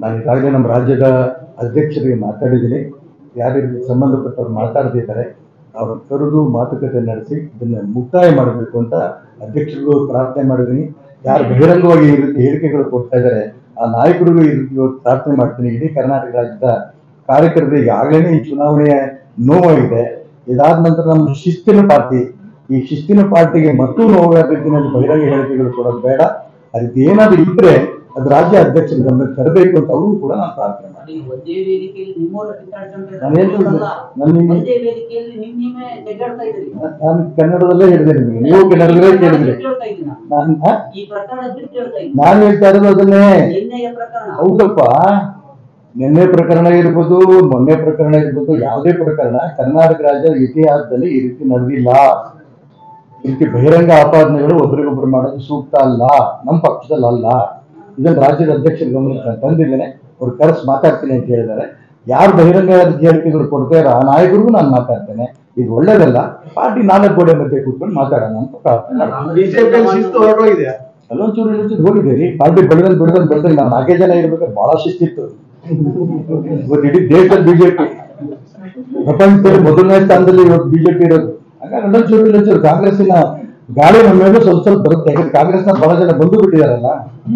ನಾನು ಈಗಾಗಲೇ ನಮ್ಮ ರಾಜ್ಯದ ಅಧ್ಯಕ್ಷರಿಗೆ ಮಾತಾಡಿದ್ದೀನಿ ಯಾರ್ಯಾರಿಗೆ ಸಂಬಂಧಪಟ್ಟವ್ರು ಮಾತಾಡ್ತಿದ್ದಾರೆ ಅವ್ರ ಕರೆದು ಮಾತುಕತೆ ನಡೆಸಿ ಇದನ್ನ ಮುಕ್ತಾಯ ಮಾಡಬೇಕು ಅಂತ ಅಧ್ಯಕ್ಷರಿಗೂ ಪ್ರಾರ್ಥನೆ ಮಾಡಿದ್ದೀನಿ ಯಾರು ಬಹಿರಂಗವಾಗಿ ಈ ರೀತಿ ಹೇಳಿಕೆಗಳು ಕೊಡ್ತಾ ಇದ್ದಾರೆ ಆ ನಾಯಕರಿಗೂ ಈ ರೀತಿ ಇವತ್ತು ಪ್ರಾರ್ಥನೆ ಮಾಡ್ತೀನಿ ಇಡೀ ಕರ್ನಾಟಕ ರಾಜ್ಯದ ಕಾರ್ಯಕರ್ತರಿಗೆ ಆಗಲೇ ಈ ಚುನಾವಣೆಯ ನೋವಾಗಿದೆ ಇದಾದ ನಂತರ ನಮ್ಮ ಶಿಸ್ತಿನ ಪಾರ್ಟಿ ಈ ಶಿಸ್ತಿನ ಪಾರ್ಟಿಗೆ ಮತ್ತೂ ನೋವಾದ ರೀತಿಯಲ್ಲಿ ಬಹಿರಂಗ ಹೇಳಿಕೆಗಳು ಕೊಡೋದು ಬೇಡ ಅದಕ್ಕೆ ಏನಾದ್ರು ಇದ್ರೆ ಅದು ರಾಜ್ಯ ಅಧ್ಯಕ್ಷರ ಗಮನಕ್ಕೆ ತರಬೇಕು ಅಂತ ಅವರು ಕೂಡ ನಾನು ಪ್ರಾರ್ಥನೆ ಮಾಡಿ ನೀವು ಒಂದೇ ವೇದಿಕೆಯಲ್ಲಿ ನಿಮ್ಮೋರ ಕಿತ್ತಾಡ್ಕೊಂಡ್ರೆ ನಾನು ಏನ್ ಹೇಳಿದೆ? ನಾನು ನಿಮ್ಗೆ- ಒಂದೇ ವೇದಿಕೆಯಲ್ಲಿ ನಿಮ್ ನೀವೇ ಜಗ್ಗಾಡ್ತಾ ಇದ್ರಿ ನಾನು ಕನ್ನಡದಲ್ಲೇ ಹೇಳಿದೆ ನಿಮಗೆ ನೀವು ಕನ್ನಡದಲ್ಲೇ ಕೇಳಿದ್ರಿ ಬಿಟ್ಟು ಹೇಳ್ತಾ ಇದ್ದೀನಿ ನಾನು. ನಾನು ಆ? ಈ ಪ್ರಕರಣ ಬಿಟ್ಟು ಹೇಳ್ತಾ ಇದ್ದೀನಿ ನಾನು ಹೇಳ್ತಾ ಇರೋದು ಅದನ್ನೇ ನಿನ್ನೆಯ ಪ್ರಕರಣ ಹೌದಪ್ಪ ನಿನ್ನೆ ಪ್ರಕರಣ ಇರ್ಬೋದು ಮೊನ್ನೆ ಪ್ರಕರಣ ಇರ್ಬೋದು ಯಾವುದೇ ಪ್ರಕರಣ ಕರ್ನಾಟಕ ರಾಜ್ಯದ ಇತಿಹಾಸದಲ್ಲಿ ಈ ರೀತಿ ನಡೆದಿಲ್ಲ ಈ ರೀತಿ ಬಹಿರಂಗ ಆಪಾದನೆಗಳು ಒಬ್ರಿಗೊಬ್ರು ಮಾಡೋದು ಸೂಕ್ತ ಅಲ್ಲ ನಮ್ಮ ಪಕ್ಷದಲ್ಲಿ ಅಲ್ಲ ಇದನ್ನು ರಾಜ್ಯದ ಅಧ್ಯಕ್ಷರ ಗಮನಕ್ಕೆ ನಾನು ತಂದಿದ್ದೇನೆ ಅವ್ರು ಕರೆಸಿ ಮಾತಾಡ್ತೀನಿ ಅಂತ ಹೇಳಿದ್ದಾರೆ ಯಾರು ಬಹಿರಂಗ ಹೇಳಿಕೆಗಳು ಕೊಡ್ತಾರೋ ಆ ನಾಯಕರಿಗೂ ನಾನು ಮಾತಾಡ್ತೇನೆ ಇದು ಒಳ್ಳೇದಲ್ಲ ಪಾರ್ಟಿ ನಾಲ್ಕು ಗೋಡೆ ಮಧ್ಯೆ ಕೂತ್ಕೊಂಡು ಮಾತಾಡೋಣ ಅಂತ ಪ್ರಾರ್ಥನೆ ಮಾಡ್ತೀನಿ. ಬಿಜೆಪಿ ಶಿಸ್ತು ಹೊರಟೋಗಿದೆ ಅಲ್ಲೊಂಚೂರು ಇಲ್ಲೊಂಚೂರು ಹೋಗಿದೆ ರೀ ಪಾರ್ಟಿ ಬೆಳೆದಲ್ಲಿ ಬೆಳೆದಲ್ಲಿ ಬೆಳೆದಲ್ಲಿ ನಾವು ನಾಲ್ಕೇ ಜನ ಇರ್ಬೇಕಾದ್ರೆ ಬಹಳ ಶಿಸ್ತಿತ್ತು ಇವತ್ತು ಇಡೀ ದೇಶದಲ್ಲಿ ಬಿಜೆಪಿ ಪ್ರಪಂಚದಲ್ಲಿ ಮೊದಲನೇ ಸ್ಥಾನದಲ್ಲಿ ಇವತ್ತು ಬಿಜೆಪಿ ಇರೋದು ಹಾಗಾಗಿ ಅಲ್ಲೊಂಚೂರು ಇಲ್ಲೊಂಚೂರು ಕಾಂಗ್ರೆಸ್ಸಿನ ಗಾಳಿ ನಮ್ಮ ಮೇಲೆ ಸ್ವಲ್ಪ ಸ್ವಲ್ಪ ಬರುತ್ತೆ ಯಾಕಂದ್ರೆ ಕಾಂಗ್ರೆಸ್ನ ಬಹಳ ಜನ ಬಂದು ಬಿಟ್ಟಿದಾರಲ್ಲ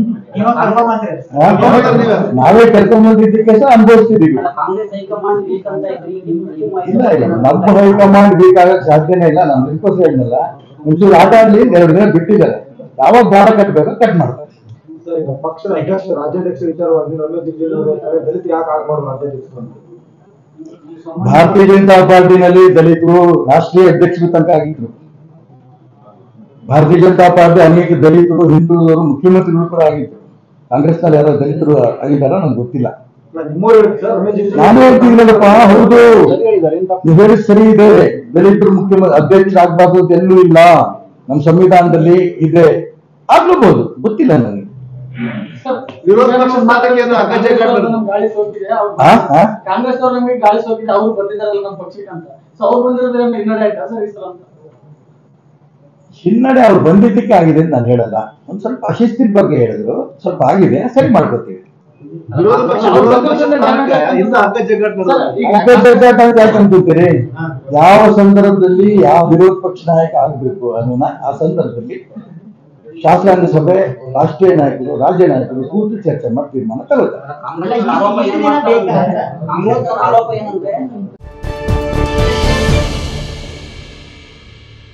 ಆ, ನಾವೇ ಕರ್ಕೊಂಡ್ಬಂದಿದ್ದಕ್ಕೆ ಸಹ ಅನುಭವಿಸ್ತಿದೀವಿ ಅಲ್ಲ, ಕಾಂಗ್ರೆಸ್ ಹೈಕಮಾಂಡ್ ವೀಕ್ ಅಂತ ಇದ್ರಿ ನಿಮ್ಮ ನಿಮ್ಮ ಇಲ್ಲ ಇಲ್ಲ ನಮ್ಮ ಹೈಕಮಾಂಡ್ ಬೇಕಾಗಕ್ಕೆ ಸಾಧ್ಯನೇ ಇಲ್ಲ ನಮ್ಮ ರಿಕ್ವೆಸ್ಟ್ ಹೇಳಿಲ್ಲ ಒಂಚೂರು ಆಟ ಆಡ್ಲಿ ಎರಡು ದಿನ ಬಿಟ್ಟಿದ್ದಾರೆ ಯಾವಾಗ ಭಾರ ಕಟ್ಟಬೇಕು ಕಟ್ ಮಾಡ್ತಾರೆ ಸರ್, ಈಗ ಪಕ್ಷದ ಅಧ್ಯಕ್ಷ ರಾಜ್ಯಾಧ್ಯಕ್ಷ ವಿಚಾರವಾಗಿ ರಮೇಶ್ ಜಿಗಜಿಣಗಿ ಹೇಳ್ತಾರೆ ದಲಿತ ಯಾಕೆ ಆಗ್ಬಾರ್ದು ರಾಜ್ಯಾಧ್ಯಕ್ಷರು ಅಂತ ಭಾರತೀಯ ಜನತಾ ಪಾರ್ಟಿನಲ್ಲಿ ದಲಿತರು ರಾಷ್ಟ್ರೀಯ ಅಧ್ಯಕ್ಷರು ತನಕ ಆಗಿದ್ರು ಭಾರತೀಯ ಜನತಾ ಪಾರ್ಟಿ ಅನೇಕ ದಲಿತರು ಹಿಂದುಳಿದವರು ಮುಖ್ಯಮಂತ್ರಿಗಳು ಕೂಡ ಆಗಿದ್ರು ಕಾಂಗ್ರೆಸ್ನಲ್ಲಿ ಯಾರೋ ದಲಿತರು ಆಗಿದ್ದಾರೋ ನಂಗೆ ಗೊತ್ತಿಲ್ಲ ಅಲ್ಲ, ನಿಮ್ಮವ್ರು ಹೇಳಿ ಸರ್ ರಮೇಶ್ ಜಿಗಜಿಣಗಿ ನಾನು ಹೇಳ್ತಿದ್ದೀನಲ್ಲಪ್ಪ ಹೌದು ಸರಿ ಹೇಳಿದ್ದಾರೆ ಇಂಥ ನೀವು ಹೇಳಿದ್ ಸರಿ ಇದೆ ದಲಿತರು ಮುಖ್ಯಮಂತ್ರಿ ಅಧ್ಯಕ್ಷರಾಗಬಾರ್ದು ಅಂತ ಎಲ್ಲೂ ಇಲ್ಲ ನಮ್ಮ ಸಂವಿಧಾನದಲ್ಲಿ ಇದೆ ಆಗ್ಲೂಬಹುದು ಗೊತ್ತಿಲ್ಲ ನನಗೆ ವಿರೋಧ ಪಕ್ಷದ ಮಾತಕ್ಕೆ ಏನು ಅಗತ್ಯ ಕಾಣ್ತದೆ? ನಮ್ಗೆ ಗಾಳಿ ಸೋಕಿದೆ ಅವ್ರು ಆ? ಆ? ಕಾಂಗ್ರೆಸ್ ಅವ್ರು ನಮಗೆ ಗಾಳಿ ಸೋಕಿದೆ ಅವ್ರು ಬಂದಿದ್ದಾರಲ್ಲ ನಮ್ಮ ಪಕ್ಷಕ್ಕೆ ಅಂತ ಸೊ ಅವ್ರು ಬಂದಿರೋದ್ರೆ ನಮ್ಗೆ ಹಿನ್ನಡೆ ಆಯ್ತಾ ಸರ್ ಈ ಸಲ ಅಂತ ಹಿನ್ನಡೆ ಅವ್ರು ಬಂದಿದ್ದಕ್ಕೆ ಆಗಿದೆ ಅಂತ ನಾನು ಹೇಳಲ್ಲ ಒಂದ್ ಸ್ವಲ್ಪ ಅಶಿಸ್ತಿನ ಬಗ್ಗೆ ಹೇಳಿದ್ರು ಸ್ವಲ್ಪ ಆಗಿದೆ ಸರಿ ಮಾಡ್ಕೋತೀವಿ ವಿರೋಧ ಪಕ್ಷ ವಿರೋಧ ಪಕ್ಷದ ಸ್ಥಾನಕ್ಕೆ ಇಂಥ ಹಗ್ಗ ಜಗ್ಗಾಟ ಸರ್, ನಡೆದಿದೆ. ಈಗ ಅಗ್ಗಜಗ್ಗಾಟ ಅಂತ ಯಾಕೆ ಅಂತೀರಿ ಯಾವ ಸಂದರ್ಭದಲ್ಲಿ ಯಾವ ವಿರೋಧ ಪಕ್ಷ ನಾಯಕ ಆಗ್ಬೇಕು ಅನ್ನೋನ ಆ ಸಂದರ್ಭದಲ್ಲಿ ಶಾಸಕಾಂಗ ಸಭೆ ರಾಷ್ಟ್ರೀಯ ನಾಯಕರು ರಾಜ್ಯ ನಾಯಕರು ಕೂತು ಚರ್ಚೆ ಮಾಡಿ ತೀರ್ಮಾನ ತಗೋತಾರೆ ಕಾಂಗ್ರೆಸ್ ಆರೋಪ ಏನ್ ಮಾಡ್ತಾರೆ ಕಾಂಗ್ರೆಸ್ ಅವ್ರ ಆರೋಪ ಏನಂದ್ರೆ